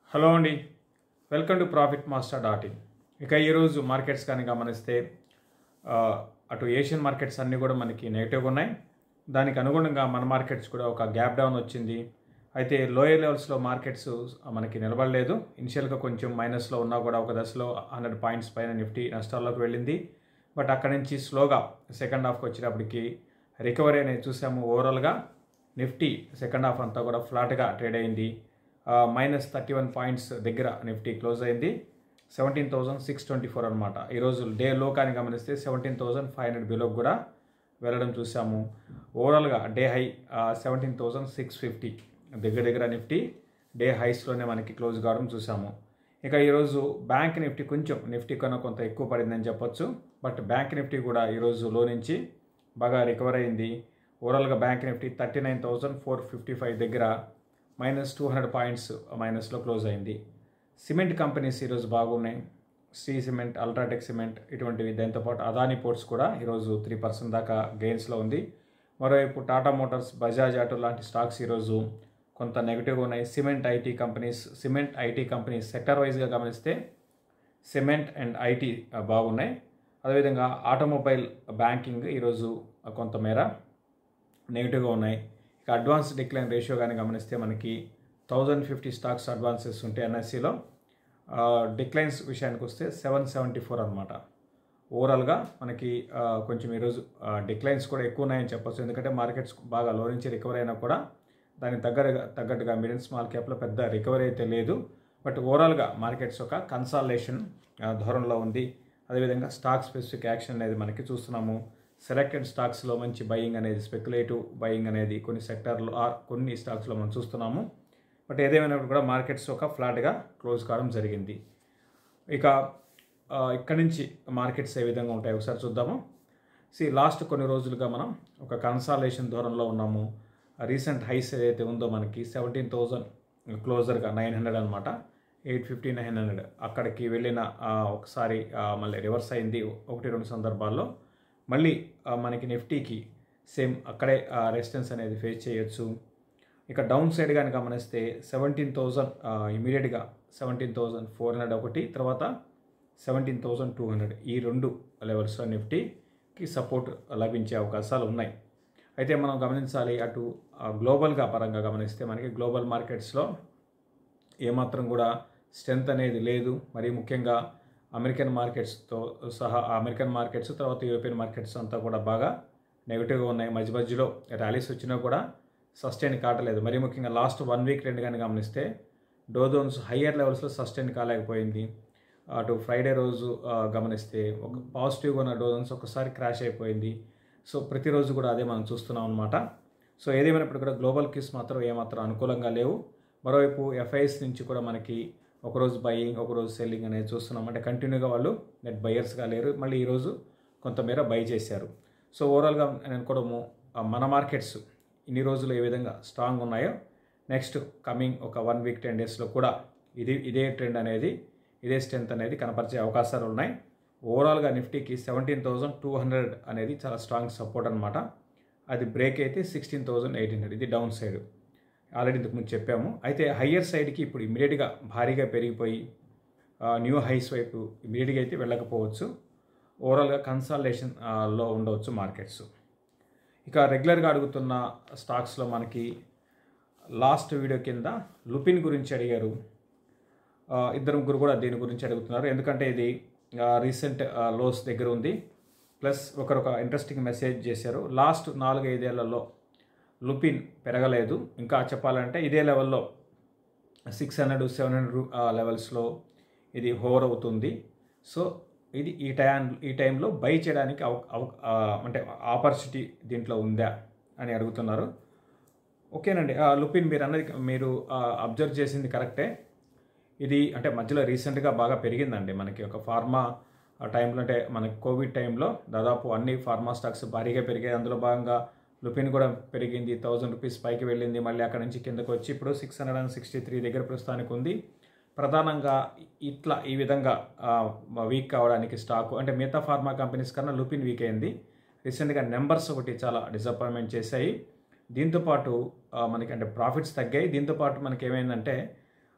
hello అండి welcome to profit master dot in ఇక ఈరోజు మార్కెట్స్ కానీ గమనిస్తే ఆ, అటు ఏషియన్ మార్కెట్స్ అన్నీ కూడా మనకి నెగిటివ్గా ఉన్నాయి దానికి అనుగుణంగా మన మార్కెట్స్ కూడా ఒక గ్యాప్ డౌన్ వచ్చింది అయితే లోయర్ లెవెల్స్లో మార్కెట్స్ మనకి నిలబడలేదు ఇనిషియల్గా కొంచెం మైనస్లో ఉన్నా కూడా ఒక దశలో హండ్రెడ్ పాయింట్స్ పైన నిఫ్టీ నష్టాల్లోకి వెళ్ళింది బట్ అక్కడి నుంచి స్లోగా సెకండ్ హాఫ్కి వచ్చేటప్పటికి రికవరీ అనేది చూసాము ఓవరాల్గా నిఫ్టీ సెకండ్ హాఫ్ అంతా కూడా ఫ్లాట్గా ట్రేడ్ అయింది మైనస్ థర్టీ వన్ పాయింట్స్ దగ్గర నిఫ్టీ క్లోజ్ అయింది seventeen thousand six twenty four అనమాట ఈరోజు డే లో కానీ గమనిస్తే సెవెంటీన్ థౌసండ్ ఫైవ్ హండ్రెడ్ బిలోకి కూడా వెళ్ళడం చూసాము ఓవరాల్గా day high seventeen thousand six fifty దగ్గర దగ్గర నిఫ్టీ డే హైస్లోనే మనకి క్లోజ్ కావడం చూసాము ఇక ఈరోజు బ్యాంక్ నిఫ్టీ కొంచెం నిఫ్టీ కన్నా కొంత ఎక్కువ పడిందని చెప్పొచ్చు బట్ బ్యాంక్ నిఫ్టీ కూడా ఈరోజు లో నుంచి బాగా రికవర్ అయింది ఓవరాల్గా bank Nifty thirty nine thousand four fifty five దగ్గర మైనస్ టూ హండ్రెడ్ పాయింట్స్ మైనస్లో క్లోజ్ అయింది సిమెంట్ కంపెనీస్ ఈరోజు బాగున్నాయి శ్రీ సిమెంట్ అల్ట్రాటెక్ సిమెంట్ ఇటువంటివి దాంతోపాటు అదాని పోర్ట్స్ కూడా ఈరోజు త్రీ పర్సెంట్ దాకా గెయిన్స్లో ఉంది మరోవైపు టాటా మోటార్స్ బజాజ్ ఆటో లాంటి స్టాక్స్ ఈరోజు కొంత నెగిటివ్గా ఉన్నాయి cement IT companies cement IT companies sector వైజ్గా గమనిస్తే సిమెంట్ అండ్ ఐటీ బాగున్నాయి అదేవిధంగా ఆటోమొబైల్ బ్యాంకింగ్ ఈరోజు కొంతమేర నెగిటివ్గా ఉన్నాయి ఇక అడ్వాన్స్ డిక్లైన్ రేషియో కానీ గమనిస్తే మనకి థౌజండ్ ఫిఫ్టీ స్టాక్స్ అడ్వాన్సెస్ ఉంటే ఎన్ఎస్సిలో డిక్లైన్స్ విషయానికి వస్తే సెవెన్ సెవెంటీ ఫోర్ అనమాట ఓవరాల్గా మనకి ఆ, కొంచెం ఈరోజు డిక్లైన్స్ కూడా ఎక్కువ ఉన్నాయని చెప్పొచ్చు ఎందుకంటే మార్కెట్స్ బాగా లో నుంచి రికవర్ అయినా కూడా దానికి దగ్గరగా తగ్గట్టుగా మిడ్ అండ్ స్మాల్ క్యాప్లో పెద్ద రికవరీ అయితే లేదు బట్ ఓవరాల్గా మార్కెట్స్ ఒక కన్సాలేషన్ ధోరణిలో ఉంది అదేవిధంగా స్టాక్ స్పెసిఫిక్ యాక్షన్ అనేది మనకి చూస్తున్నాము సెలెక్టెడ్ స్టాక్స్లో మంచి బయింగ్ అనేది స్పెక్యులేటివ్ బయింగ్ అనేది కొన్ని సెక్టార్లో ఆర్ కొన్ని స్టాక్స్లో మనం చూస్తున్నాము బట్ ఏదేమైనప్పుడు కూడా మార్కెట్స్ ఒక ఫ్లాట్గా క్లోజ్ కావడం జరిగింది ఇక ఆ, ఇక్కడి నుంచి మార్కెట్స్ ఏ విధంగా ఉంటాయి ఒకసారి చూద్దాము సి లాస్ట్ కొన్ని రోజులుగా మనం ఒక కన్సాలేషన్ ధోరణిలో ఉన్నాము రీసెంట్ హైస్ ఏదైతే ఉందో మనకి సెవెంటీన్ థౌజండ్ క్లోజర్గా నైన్ హండ్రెడ్ అనమాట ఎయిట్ ఫిఫ్టీ నైన్ హండ్రెడ్ అక్కడికి వెళ్ళిన ఆ, ఒకసారి ఆ, మళ్ళీ రివర్స్ అయింది ఒకటి రెండు సందర్భాల్లో మళ్ళీ ఆ, మనకి నిఫ్టీకి సేమ్ అక్కడే రెసిస్టెన్స్ అనేది ఫేస్ చేయొచ్చు ఇక డౌన్ సైడ్ కానీ గమనిస్తే సెవెంటీన్ థౌజండ్ ఇమీడియట్గా సెవెంటీన్ థౌజండ్ ఫోర్ హండ్రెడ్ ఒకటి తర్వాత సెవెంటీన్ థౌజండ్ టూ హండ్రెడ్ ఈ రెండు లెవెల్స్లో నిఫ్టీకి సపోర్ట్ లభించే అవకాశాలు ఉన్నాయి అయితే మనం గమనించాలి అటు ఆ, గ్లోబల్గా పరంగా గమనిస్తే మనకి గ్లోబల్ మార్కెట్స్లో ఏమాత్రం కూడా స్ట్రెంత్ అనేది లేదు మరి ముఖ్యంగా అమెరికన్ మార్కెట్స్తో సహా ఆ అమెరికన్ మార్కెట్స్ తర్వాత యూరోపియన్ మార్కెట్స్ అంతా కూడా బాగా నెగిటివ్గా ఉన్నాయి మధ్య మధ్యలో ర్యాలీస్ వచ్చినా కూడా సస్టైన్ కావట్లేదు మరి ముఖ్యంగా లాస్ట్ వన్ వీక్ రెండు కానీ గమనిస్తే డోజోన్స్ హయ్యర్ లెవెల్స్లో సస్టైన్ కాలేకపోయింది అటు ఫ్రైడే రోజు ఆ, గమనిస్తే ఒక పాజిటివ్గా ఉన్న డోజన్స్ ఒకసారి క్రాష్ అయిపోయింది సో ప్రతిరోజు కూడా అదే మనం చూస్తున్నాం అనమాట సో ఏదేమైనప్పుడు కూడా గ్లోబల్ కిస్ మాత్రం ఏమాత్రం అనుకూలంగా లేవు మరోవైపు ఎఫ్ఐఎస్ నుంచి కూడా మనకి ఒకరోజు బయింగ్ ఒకరోజు సెల్లింగ్ అనేది చూస్తున్నాం అంటే కంటిన్యూగా వాళ్ళు నెట్ బయర్స్గా లేరు మళ్ళీ ఈరోజు కొంతమేర బై చేశారు సో ఓవరాల్గా నేను అనుకోవడము ఆ, మన మార్కెట్స్ ఇన్ని రోజులు ఏ విధంగా స్ట్రాంగ్ ఉన్నాయో నెక్స్ట్ కమింగ్ ఒక వన్ వీక్ టెన్ డేస్లో కూడా ఇది ఇదే ట్రెండ్ అనేది ఇదే స్ట్రెంత్ అనేది కనపరిచే అవకాశాలు ఉన్నాయి ఓవరాల్గా నిఫ్టీకి సెవెంటీన్ థౌజండ్ టూ హండ్రెడ్ అనేది చాలా స్ట్రాంగ్ సపోర్ట్ అనమాట అది బ్రేక్ అయితే సిక్స్టీన్ థౌజండ్ ఎయిట్ హండ్రెడ్ ఇది డౌన్ సైడ్ ఆల్రెడీ ఇంతకుముందు చెప్పాము అయితే హయ్యర్ సైడ్కి ఇప్పుడు ఇమీడియట్గా భారీగా పెరిగిపోయి న్యూ హైస్ వైపు ఇమీడియట్గా అయితే వెళ్ళకపోవచ్చు ఓవరాల్గా కన్సాలేషన్ లో ఉండవచ్చు మార్కెట్స్ ఇక రెగ్యులర్గా అడుగుతున్న స్టాక్స్లో మనకి లాస్ట్ వీడియో కింద లుపిన్ గురించి అడిగారు ఆ, ఇద్దరు ముగ్గురు కూడా దీని గురించి అడుగుతున్నారు ఎందుకంటే ఇది రీసెంట్ లోస్ దగ్గర ఉంది ప్లస్ ఒకరు ఒక ఇంట్రెస్టింగ్ మెసేజ్ చేశారు లాస్ట్ నాలుగు ఐదేళ్లలో లుపిన్ పెరగలేదు ఇంకా చెప్పాలంటే ఇదే లెవెల్లో సిక్స్ హండ్రెడ్ సెవెన్ హండ్రెడ్ లెవెల్స్లో ఇది హోవర్ అవుతుంది సో ఇది ఈ టైం ఈ టైంలో బై చేయడానికి అవ అవ- ఆ, అంటే ఆపర్చునిటీ దీంట్లో ఉందా అని అడుగుతున్నారు ఓకేనండి ఆ, లుపిన్ మీరు అన్నది మీరు అబ్జర్వ్ చేసింది కరెక్టే ఇది అంటే మధ్యలో రీసెంట్గా బాగా పెరిగిందండి మనకి ఒక ఫార్మా టైంలో అంటే మనకి కోవిడ్ టైంలో దాదాపు అన్ని ఫార్మా స్టాక్స్ భారీగా పెరిగాయి అందులో భాగంగా లుపిన్ కూడా పెరిగింది థౌజండ్ రూపీస్ పైకి వెళ్ళింది మళ్ళీ అక్కడ నుంచి కిందకు వచ్చి ఇప్పుడు six hundred and sixty three దగ్గర ప్రస్తుతానికి ఉంది ప్రధానంగా ఇట్లా ఈ విధంగా వీక్ కావడానికి స్టాక్ అంటే మిగతా ఫార్మా కంపెనీస్ కన్నా లుపిన్ వీక్ అయింది రీసెంట్గా నెంబర్స్ ఒకటి చాలా డిసప్పాయింట్మెంట్ చేశాయి దీంతోపాటు ఆ, మనకి అంటే ప్రాఫిట్స్ తగ్గాయి దీంతోపాటు మనకి ఏమైందంటే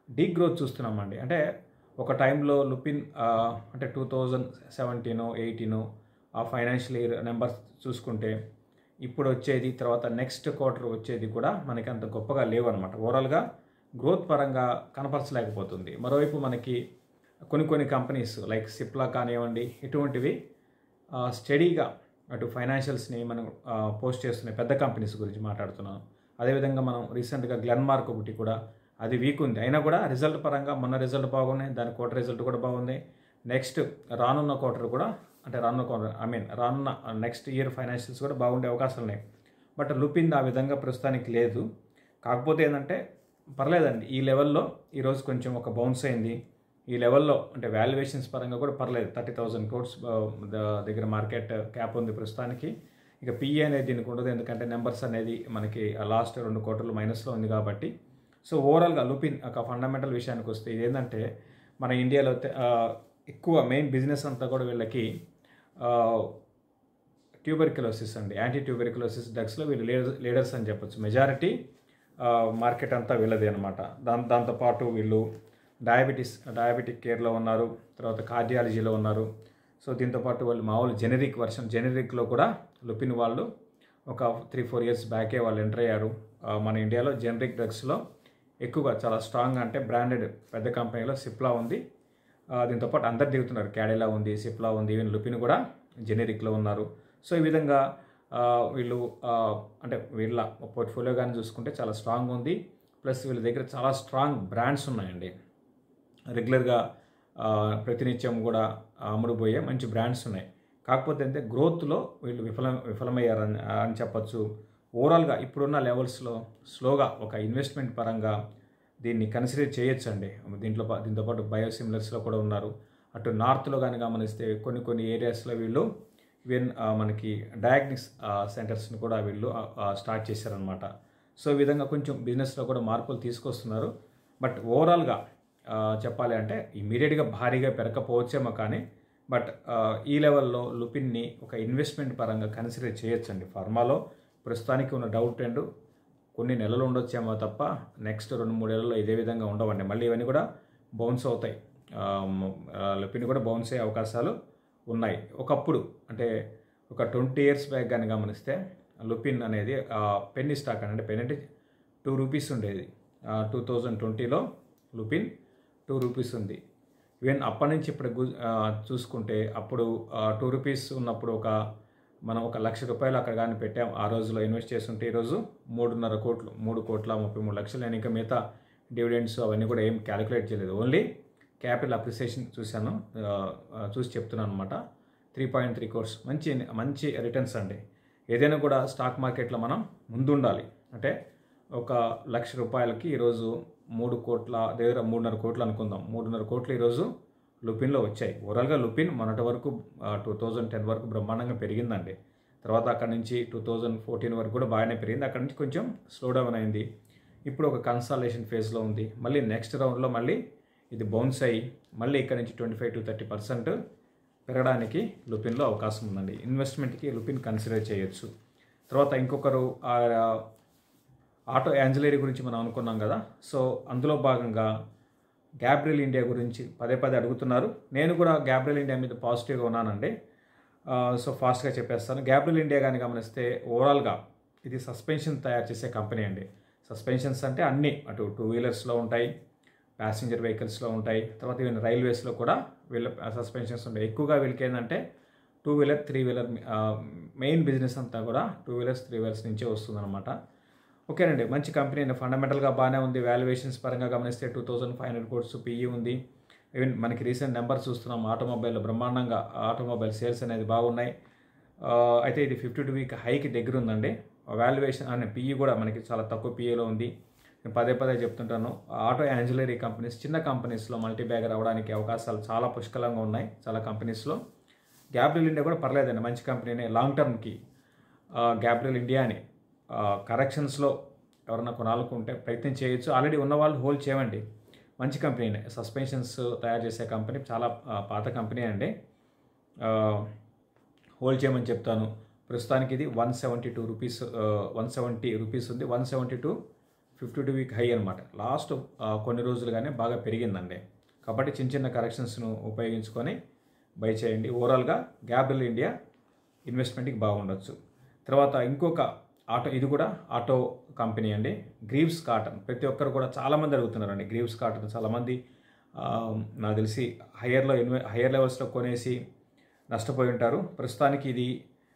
డీ గ్రోత్ చూస్తున్నామండి అంటే ఒక టైంలో లుపిన్ ఆ, అంటే టూ థౌజండ్ సెవెంటీన్ ఎయిటీన్ ఆ ఫైనాన్షియల్ ఇయర్ నెంబర్స్ చూసుకుంటే ఇప్పుడు వచ్చేది తర్వాత నెక్స్ట్ క్వార్టర్ వచ్చేది కూడా మనకి అంత గొప్పగా లేవు అనమాట ఓవరాల్గా గ్రోత్ పరంగా కనపరచలేకపోతుంది మరోవైపు మనకి కొన్ని కొన్ని కంపెనీస్ లైక్ సిప్లా కానివ్వండి ఇటువంటివి ఆ, స్టడీగా అటు ఫైనాన్షియల్స్ని మనం ఆ, పోస్ట్ చేస్తున్న పెద్ద కంపెనీస్ గురించి మాట్లాడుతున్నాం అదేవిధంగా మనం రీసెంట్గా గ్లెన్మార్క్ ఒకటి కూడా అది వీక్ ఉంది అయినా కూడా రిజల్ట్ పరంగా మొన్న రిజల్ట్ బాగున్నాయి దాని క్వార్టర్ రిజల్ట్ కూడా బాగుంది నెక్స్ట్ రానున్న క్వార్టర్ కూడా అంటే రానున్న క్వార్టర్ ఐ మీన్ రానున్న నెక్స్ట్ ఇయర్ ఫైనాన్షియల్స్ కూడా బాగుండే అవకాశాలు ఉన్నాయి బట్ లుపిన్ ఆ విధంగా ప్రస్తుతానికి లేదు కాకపోతే ఏంటంటే పర్లేదండి ఈ లెవెల్లో ఈరోజు కొంచెం ఒక బౌన్స్ అయింది ఈ లెవెల్లో అంటే వాల్యుయేషన్స్ పరంగా కూడా పర్లేదు థర్టీ థౌజండ్ కోట్స్ దగ్గర మార్కెట్ క్యాప్ ఉంది ప్రస్తుతానికి ఇక పిఈ అనేది దీనికి ఉండదు ఎందుకంటే నెంబర్స్ అనేది మనకి లాస్ట్ రెండు క్వార్టర్లు మైనస్లో ఉంది కాబట్టి సో ఓవరాల్గా లుపిన్ ఒక ఫండమెంటల్ విషయానికి వస్తే ఇదేంటంటే మన ఇండియాలో తె- ఆ, ఎక్కువ మెయిన్ బిజినెస్ అంతా కూడా వీళ్ళకి ట్యూబెర్క్యులోసిస్ అండి యాంటీ ట్యూబెర్క్యులోసిస్ డ్రగ్స్లో వీళ్ళు లీడర్స్ లీడర్స్ అని చెప్పొచ్చు మెజారిటీ మార్కెట్ అంతా వీళ్ళది అనమాట దాని దాంతోపాటు వీళ్ళు డయాబెటీస్ డయాబెటిక్ కేర్లో ఉన్నారు తర్వాత కార్డియాలజీలో ఉన్నారు సో దీంతోపాటు వాళ్ళు మామూలు జెనరిక్ వర్షన్ జెనరిక్లో కూడా లుపిన్ వాళ్ళు ఒక త్రీ ఫోర్ ఇయర్స్ బ్యాకే వాళ్ళు ఎంటర్ అయ్యారు ఆ, మన ఇండియాలో జెనరిక్ డ్రగ్స్లో ఎక్కువగా చాలా స్ట్రాంగ్ అంటే బ్రాండెడ్ పెద్ద కంపెనీలో సిప్లా ఉంది ఆ, దీంతోపాటు అందరు దిగుతున్నారు క్యాడెలా ఉంది సిప్లా ఉంది ఈవెన్ లుపిన్ కూడా జెనరిక్లో ఉన్నారు సో ఈ విధంగా ఆ, వీళ్ళు ఆ, అంటే వీళ్ళ పోర్ట్ఫోలియో కానీ చూసుకుంటే చాలా స్ట్రాంగ్ ఉంది ప్లస్ వీళ్ళ దగ్గర చాలా స్ట్రాంగ్ బ్రాండ్స్ ఉన్నాయండి రెగ్యులర్గా ఆ, ప్రతినిత్యం కూడా అమ్ముడుపోయే మంచి బ్రాండ్స్ ఉన్నాయి కాకపోతే అంటే గ్రోత్లో వీళ్ళు విఫలం విఫలమయ్యారని అని చెప్పొచ్చు ఓవరాల్గా ఇప్పుడున్న లెవెల్స్లో స్లోగా ఒక ఇన్వెస్ట్మెంట్ పరంగా దీన్ని కన్సిడర్ చేయొచ్చండి దీంట్లో పా- దీంతో పాటు బయోసిమిలర్స్లో కూడా ఉన్నారు అటు నార్త్లో కానీ గమనిస్తే కొన్ని కొన్ని ఏరియాస్లో వీళ్ళు ఈవెన్ ఆ, మనకి డయాగ్నిక్స్ సెంటర్స్ని కూడా వీళ్ళు ఆ, ఆ, స్టార్ట్ చేశారనమాట సో ఈ విధంగా కొంచెం బిజినెస్లో కూడా మార్పులు తీసుకొస్తున్నారు బట్ ఓవరాల్గా ఆ, చెప్పాలి అంటే ఇమీడియట్గా భారీగా పెరగకపోవచ్చేమో కానీ బట్ ఆ, ఈ లెవెల్లో లుపిన్ని ఒక ఇన్వెస్ట్మెంట్ పరంగా కన్సిడర్ చేయొచ్చండి ఫార్మాలో ప్రస్తుతానికి ఉన్న డౌట్ ట్రెండ్ కొన్ని నెలలు ఉండొచ్చేమో తప్ప నెక్స్ట్ రెండు మూడు నెలల్లో ఇదే విధంగా ఉండవండి మళ్ళీ ఇవన్నీ కూడా బౌన్స్ అవుతాయి ఆ, మ- ఆ, లుపిన్ కూడా బౌన్స్ అయ్యే అవకాశాలు ఉన్నాయి ఒకప్పుడు అంటే ఒక ట్వంటీ ఇయర్స్ బ్యాక్ కానీ గమనిస్తే లుపిన్ అనేది పెన్నీ స్టాక్ అని అంటే పెన్ అంటే టూ రూపీస్ ఉండేది టూ థౌజండ్ ట్వంటీలో లుపిన్ టూ రూపీస్ ఉంది ఈవెన్ అప్పటి నుంచి ఇప్పుడు గు- ఆ, చూసుకుంటే అప్పుడు టూ రూపీస్ ఉన్నప్పుడు ఒక మనం ఒక లక్ష రూపాయలు అక్కడ కానీ పెట్టాం ఆ రోజులో ఇన్వెస్ట్ చేస్తుంటే ఈరోజు మూడున్నర కోట్లు మూడు కోట్ల ముప్పై మూడు లక్షలు నేను ఇంకా మిగతా డివిడెండ్స్ అవన్నీ కూడా ఏం క్యాలిక్యులేట్ చేయలేదు ఓన్లీ క్యాపిటల్ అప్రిసియేషన్ చూశాను ఆ, ఆ, చూసి చెప్తున్నాను అనమాట త్రీ పాయింట్ త్రీ కోర్స్ మంచి మంచి రిటర్న్స్ అండి ఏదైనా కూడా స్టాక్ మార్కెట్లో మనం ముందుండాలి అంటే ఒక లక్ష రూపాయలకి ఈరోజు మూడు కోట్ల దగ్గర మూడున్నర కోట్లు అనుకుందాం మూడున్నర కోట్లు ఈరోజు లుపిన్లో వచ్చాయి ఓవరాల్గా లుపిన్ మొన్నటి వరకు టూ థౌజండ్ టెన్ వరకు బ్రహ్మాండంగా పెరిగిందండి తర్వాత అక్కడ నుంచి టూ థౌజండ్ ఫోర్టీన్ వరకు కూడా బాగానే పెరిగింది అక్కడ నుంచి కొంచెం స్లో డౌన్ అయింది ఇప్పుడు ఒక కన్సాలేషన్ ఫేజ్లో ఉంది మళ్ళీ నెక్స్ట్ రౌండ్లో మళ్ళీ ఇది బౌన్స్ అయ్యి మళ్ళీ ఇక్కడ నుంచి twenty five to thirty percent పెరగడానికి లుపిన్లో అవకాశం ఉందండి ఇన్వెస్ట్మెంట్కి లుపిన్ కన్సిడర్ చేయొచ్చు తర్వాత ఇంకొకరు ఆ ఆటో యాంజలేరీ గురించి మనం అనుకున్నాం కదా సో అందులో భాగంగా గ్యాబ్రియల్ ఇండియా గురించి పదే పదే అడుగుతున్నారు నేను కూడా గ్యాబ్రియల్ ఇండియా మీద పాజిటివ్గా ఉన్నానండి ఆ, సో ఫాస్ట్గా చెప్పేస్తాను గ్యాబ్రియల్ ఇండియా కానీ గమనిస్తే ఓవరాల్గా ఇది సస్పెన్షన్ తయారు చేసే కంపెనీ అండి సస్పెన్షన్స్ అంటే అన్నీ అటు టూ వీలర్స్లో ఉంటాయి ప్యాసింజర్ వెహికల్స్లో ఉంటాయి తర్వాత ఈవెన్ రైల్వేస్లో కూడా వీళ్ళ సస్పెన్షన్స్ ఉంటాయి ఎక్కువగా వీళ్ళకి ఏంటంటే two wheeler three wheeler main business అంతా కూడా టూ వీలర్స్ త్రీ వీలర్స్ నుంచే వస్తుందన్నమాట ఓకేనండి మంచి కంపెనీ ఫండమెంటల్గా బాగానే ఉంది వాల్యుయేషన్స్ పరంగా గమనిస్తే two thousand five hundred crores PE ఉంది ఈవెన్ మనకి రీసెంట్ నెంబర్స్ చూస్తున్నాం ఆటోమొబైల్ బ్రహ్మాండంగా ఆటోమొబైల్ సేల్స్ అనేది బాగున్నాయి ఆ, అయితే ఇది ఫిఫ్టీ టూ వీక్ హైకి దగ్గర ఉందండి వాల్యుయేషన్ అనే పిఈ కూడా మనకి చాలా తక్కువ పిఈలో ఉంది నేను పదే పదే చెప్తుంటాను ఆటో యాంజులరీ కంపెనీస్ చిన్న కంపెనీస్లో మల్టీ బ్యాగ్ రావడానికి అవకాశాలు చాలా పుష్కలంగా ఉన్నాయి చాలా కంపెనీస్లో గ్యాబ్రియల్ ఇండియా కూడా పర్లేదండి మంచి కంపెనీనే లాంగ్ టర్మ్కి గ్యాబ్రియల్ ఇండియా అని కరెక్షన్స్లో ఎవరైనా కొనాలనుకుంటే ప్రయత్నం చేయొచ్చు ఆల్రెడీ ఉన్న వాళ్ళు హోల్డ్ చేయండి మంచి కంపెనీనే సస్పెన్షన్స్ తయారు చేసే కంపెనీ చాలా ఆ, పాత కంపెనీ అండి హోల్డ్ చేయమని చెప్తాను ప్రస్తుతానికి ఇది one seventy two rupees one seventy rupees ఉంది one seventy two fifty two week high అనమాట లాస్ట్ కొన్ని రోజులుగానే బాగా పెరిగిందండి కాబట్టి చిన్న చిన్న కరెక్షన్స్ను ఉపయోగించుకొని బై చేయండి ఓవరాల్గా గ్యాబ్రిల్ ఇండియా ఇన్వెస్ట్మెంట్కి బాగుండొచ్చు తర్వాత ఇంకొక ఆటో ఇది కూడా ఆటో కంపెనీ అండి గ్రీవ్స్ కాటన్ ప్రతి ఒక్కరు కూడా చాలామంది అడుగుతున్నారండి గ్రీవ్స్ కాటన్ చాలామంది ఆ, నాకు తెలిసి హయ్యర్లో ఇన్వె హయ్యర్ లెవెల్స్లో కొనేసి నష్టపోయి ఉంటారు ప్రస్తుతానికి ఇది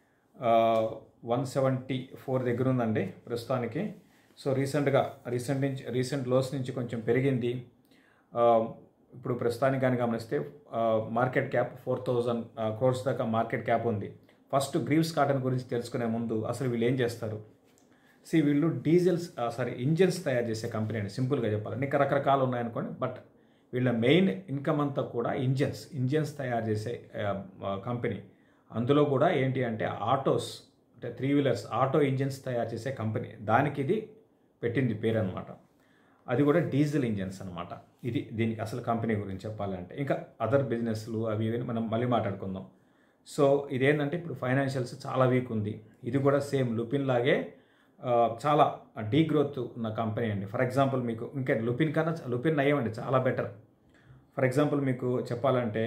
వన్ సెవెంటీ ఫోర్ దగ్గర ఉందండి ప్రస్తుతానికి సో రీసెంట్గా రీసెంట్ నుంచి రీసెంట్ లోస్ నుంచి కొంచెం పెరిగింది ఆ, ఇప్పుడు ప్రస్తుతానికి కానీ గమనిస్తే market cap four thousand crores దాకా మార్కెట్ క్యాప్ ఉంది ఫస్ట్ గ్రీవ్స్ కాటన్ గురించి తెలుసుకునే ముందు అసలు వీళ్ళు ఏం చేస్తారు సి వీళ్ళు డీజిల్స్ సారీ ఇంజిన్స్ తయారు చేసే కంపెనీ అండి సింపుల్గా చెప్పాలి ఇంకా రకరకాలు ఉన్నాయనుకోండి బట్ వీళ్ళ మెయిన్ ఇన్కమ్ అంతా కూడా ఇంజిన్స్ ఇంజిన్స్ తయారు చేసే కంపెనీ అందులో కూడా ఏంటి అంటే ఆటోస్ అంటే త్రీ వీలర్స్ ఆటో ఇంజిన్స్ తయారు చేసే కంపెనీ దానికి ఇది పెట్టింది పేరు అనమాట అది కూడా డీజిల్ ఇంజిన్స్ అనమాట ఇది దీనికి అసలు కంపెనీ గురించి చెప్పాలంటే ఇంకా అదర్ బిజినెస్లు అవి ఇవి మనం మళ్ళీ మాట్లాడుకుందాం సో ఇదేంటంటే ఇప్పుడు ఫైనాన్షియల్స్ చాలా వీక్ ఉంది ఇది కూడా సేమ్ లుపిన్ లాగే ఆ, చాలా డీ గ్రోత్ ఉన్న కంపెనీ అండి ఫర్ ఎగ్జాంపుల్ మీకు ఇంకా లుపిన్ కన్నా లుపిన్ నయ్యమండి చాలా బెటర్ ఫర్ ఎగ్జాంపుల్ మీకు చెప్పాలంటే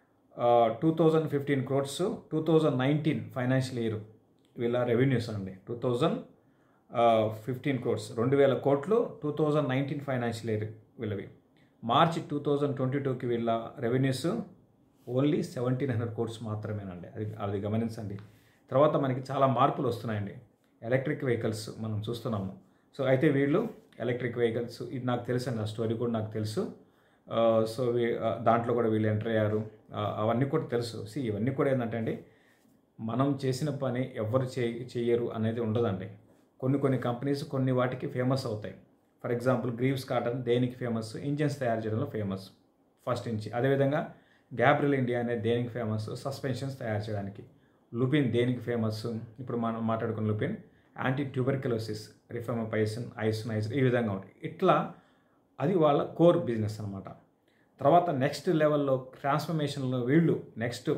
two thousand fifteen crores two thousand nineteen financial year వీళ్ళ రెవెన్యూస్ అండి టూ థౌజండ్ ఫిఫ్టీన్ క్రోడ్స్ రెండు వేల కోట్లు two thousand nineteen financial year వీళ్ళవి మార్చి టూ థౌజండ్ ట్వంటీ టూకి వీళ్ళ revenues only seventeen hundred crores మాత్రమేనండి అది అది గమనించండి తర్వాత మనకి చాలా మార్పులు వస్తున్నాయండి ఎలక్ట్రిక్ వెహికల్స్ మనం చూస్తున్నాము సో అయితే వీళ్ళు ఎలక్ట్రిక్ వెహికల్స్ ఇది నాకు తెలుసు అండి ఆ స్టోరీ కూడా నాకు తెలుసు ఆ, సో వీ- ఆ, దాంట్లో కూడా వీళ్ళు ఎంటర్ అయ్యారు ఆ, అవన్నీ కూడా తెలుసు సి ఇవన్నీ కూడా ఏంటంటే అండి మనం చేసిన పని ఎవరు చే చెయ్యరు అనేది ఉండదండి కొన్ని కొన్ని కంపెనీస్ కొన్ని వాటికి ఫేమస్ అవుతాయి ఫర్ ఎగ్జాంపుల్ గ్రీవ్స్ కాటన్ దేనికి ఫేమస్ ఇంజిన్స్ తయారు చేయడంలో ఫేమస్ ఫస్ట్ నుంచి అదేవిధంగా గ్యాబ్రిల్ ఇండియా అనేది దేనికి ఫేమస్ సస్పెన్షన్స్ తయారు చేయడానికి లుపిన్ దేనికి ఫేమస్ ఇప్పుడు మనం మాట్లాడుకున్న Lupin anti tuberculosis rifampicin isoniazid ఈ విధంగా ఉంటాయి ఇట్లా అది వాళ్ళ కోర్ బిజినెస్ అనమాట తర్వాత నెక్స్ట్ లెవెల్లో ట్రాన్స్ఫర్మేషన్లో వీళ్ళు నెక్స్ట్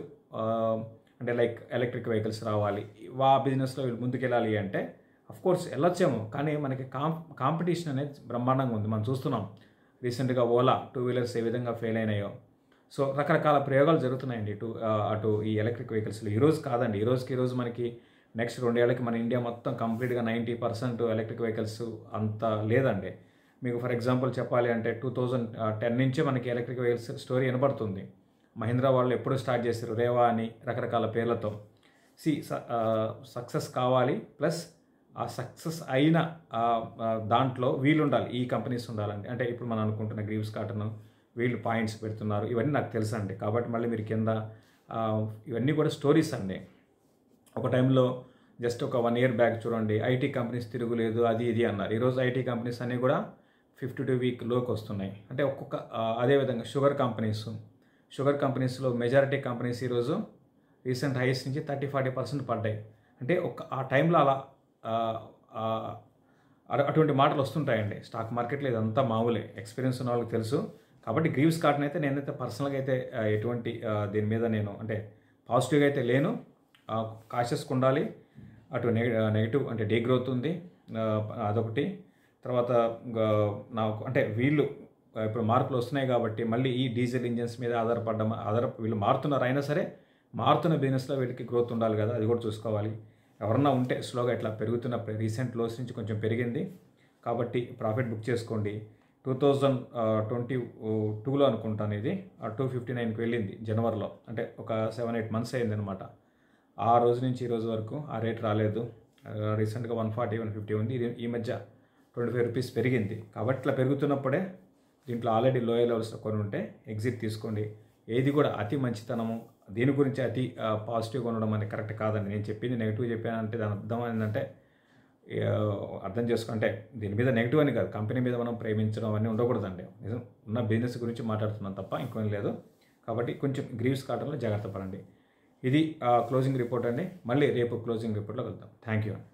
అంటే లైక్ ఎలక్ట్రిక్ వెహికల్స్ రావాలి ఆ బిజినెస్లో వీళ్ళు ముందుకెళ్ళాలి అంటే అఫ్ కోర్స్ వెళ్ళొచ్చేమో కానీ మనకి కాం కాంపిటీషన్ అనేది బ్రహ్మాండంగా ఉంది మనం చూస్తున్నాం రీసెంట్గా ఓలా టూ వీలర్స్ ఏ విధంగా ఫెయిల్ అయినాయో సో రకరకాల ప్రయోగాలు జరుగుతున్నాయండి ఇటు ఆ, అటు ఈ ఎలక్ట్రిక్ వెహికల్స్లో ఈ రోజు కాదండి ఈ రోజుకి ఈ రోజు మనకి నెక్స్ట్ రెండేళ్ళకి మన ఇండియా మొత్తం కంప్లీట్గా నైంటీ పర్సెంట్ ఎలక్ట్రిక్ వెహికల్స్ అంత లేదండి మీకు ఫర్ ఎగ్జాంపుల్ చెప్పాలి అంటే టూ థౌజండ్ టెన్ నుంచే మనకి ఎలక్ట్రిక్ వెహికల్స్ స్టోరీ వినబడుతుంది మహీంద్రా వాళ్ళు ఎప్పుడు స్టార్ట్ చేశారు రేవా అని రకరకాల పేర్లతో సి సక్సెస్ కావాలి ప్లస్ ఆ సక్సెస్ అయిన ఆ, ఆ, దాంట్లో వీళ్ళు ఉండాలి ఈ కంపెనీస్ ఉండాలండి అంటే ఇప్పుడు మనం అనుకుంటున్న గ్రీవ్స్ కాటన్ వీళ్ళు పాయింట్స్ పెడుతున్నారు ఇవన్నీ నాకు తెలుసు అండి కాబట్టి మళ్ళీ మీరు కింద ఆ, ఇవన్నీ కూడా స్టోరీస్ అండి ఒక టైంలో జస్ట్ ఒక వన్ ఇయర్ బ్యాక్ చూడండి ఐటీ కంపెనీస్ తిరుగులేదు అది ఇది అన్నారు ఈరోజు ఐటీ కంపెనీస్ అన్నీ కూడా ఫిఫ్టీ టూ వీక్ లోకి వస్తున్నాయి అంటే ఒక్కొక్క ఆ, అదేవిధంగా షుగర్ కంపెనీస్ షుగర్ కంపెనీస్లో మెజారిటీ కంపెనీస్ ఈరోజు రీసెంట్ హైస్ నుంచి థర్టీ ఫార్టీ పర్సెంట్ పడ్డాయి అంటే ఒక ఆ టైంలో అలా ఆ, ఆ, అటు- అటువంటి మాటలు వస్తుంటాయండి స్టాక్ మార్కెట్లో ఇదంతా మామూలే ఎక్స్పీరియన్స్ ఉన్న వాళ్ళకి తెలుసు కాబట్టి గ్రీవ్స్ కాటన్ అయితే నేనైతే పర్సనల్గా అయితే ఆ, ఎటువంటి ఆ, దీని మీద నేను అంటే పాజిటివ్గా అయితే లేను కాషియస్గా ఉండాలి అటు నెగ నెగిటివ్ అంటే డే గ్రోత్ ఉంది ఆ, అదొకటి తర్వాత ఇంకా నాకు అంటే వీళ్ళు ఆ, ఇప్పుడు మార్పులు వస్తున్నాయి కాబట్టి మళ్ళీ ఈ డీజిల్ ఇంజన్స్ మీద ఆధారపడడం ఆధార వీళ్ళు మారుతున్నారు అయినా సరే మారుతున్న బిజినెస్లో వీళ్ళకి గ్రోత్ ఉండాలి కదా అది కూడా చూసుకోవాలి ఎవరన్నా ఉంటే స్లోగా ఇట్లా పెరుగుతున్న రీసెంట్ లోస్ నుంచి కొంచెం పెరిగింది కాబట్టి ప్రాఫిట్ బుక్ చేసుకోండి టూ థౌజండ్ ట్వంటీ టూలో అనుకుంటాను ఇది టూ ఫిఫ్టీ నైన్కి వెళ్ళింది జనవరిలో అంటే ఒక సెవెన్ ఎయిట్ మంత్స్ అయింది అనమాట ఆ రోజు నుంచి ఈ రోజు వరకు ఆ రేట్ రాలేదు రీసెంట్గా వన్ ఫార్టీ వన్ ఫిఫ్టీ ఉంది ఇది ఈ మధ్య ట్వంటీ ఫైవ్ రూపీస్ పెరిగింది కాబట్టి ఇట్లా పెరుగుతున్నప్పుడే దీంట్లో ఆల్రెడీ లోయర్ లెవెల్స్ కొన్ని ఉంటే ఎగ్జిట్ తీసుకోండి ఏది కూడా అతి మంచితనము దీని గురించి అతి పాజిటివ్గా ఉండడం అనేది కరెక్ట్ కాదండి నేను చెప్పింది నెగిటివ్ చెప్పానంటే దాని అర్థం ఏంటంటే ఆ, అర్థం చేసుకుంటే దీని మీద నెగిటివ్ అని కాదు కంపెనీ మీద మనం ప్రేమించడం అవన్నీ ఉండకూడదండి నిజం ఉన్న బిజినెస్ గురించి మాట్లాడుతున్నాం తప్ప ఇంకేం లేదు కాబట్టి కొంచెం గ్రీవ్స్ కావడంలో జాగ్రత్త పడండి ఇది క్లోజింగ్ రిపోర్ట్ అండి మళ్ళీ రేపు క్లోజింగ్ రిపోర్ట్లో వెళ్తాం థ్యాంక్ యూ అండి